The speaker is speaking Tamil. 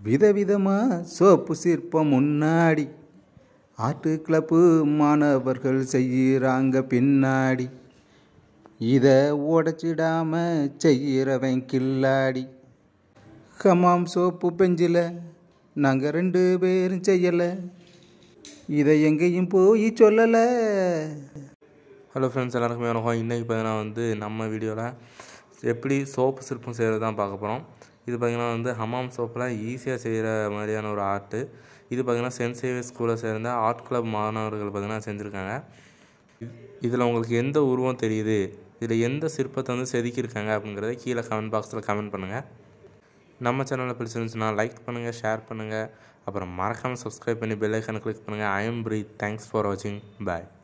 விதவிதமாக சோப்பு சிற்பம் முன்னாடி ஆர்ட் கிளப்பு மாணவர்கள் செய்கிறாங்க பின்னாடி இதை உடச்சிடாம செய்கிறவன் கில்லாடி ஹமாம் சோப்பு பெஞ்சில் நாங்கள் ரெண்டு பேரும் செய்யலை இதை எங்கேயும் போய் சொல்லலை ஹலோ ஃப்ரெண்ட்ஸ் எல்லாருக்குமே வணக்கம் இன்றைக்கி பார்த்தீங்கன்னா வந்து நம்ம வீடியோவில் எப்படி சோப்பு சிற்பம் செய்கிறது தான் பார்க்க போகிறோம் இது பார்த்திங்கன்னா வந்து ஹமாம் சோப்பில் ஈஸியாக செய்கிற மாதிரியான ஒரு ஆர்ட்டு இது பார்த்திங்கன்னா சென்ட் சேவியர் ஸ்கூலை சேர்ந்த ஆர்ட் கிளப் மாணவர்கள் பார்த்திங்கன்னா செஞ்சுருக்காங்க இதில் உங்களுக்கு எந்த உருவம் தெரியுது இதில் எந்த சிற்பத்தை வந்து செதுக்கியிருக்காங்க அப்படிங்கிறத கீழே கமெண்ட் பாக்ஸில் கமெண்ட் பண்ணுங்கள் நம்ம சேனலில் பிடிச்சிருந்துச்சுன்னா லைக் பண்ணுங்கள் ஷேர் பண்ணுங்கள் அப்புறம் மறக்காமல் சப்ஸ்கிரைப் பண்ணி பெல் ஐக்கானை கிளிக் பண்ணுங்கள் I am Preeth thanks for வாட்சிங் பாய்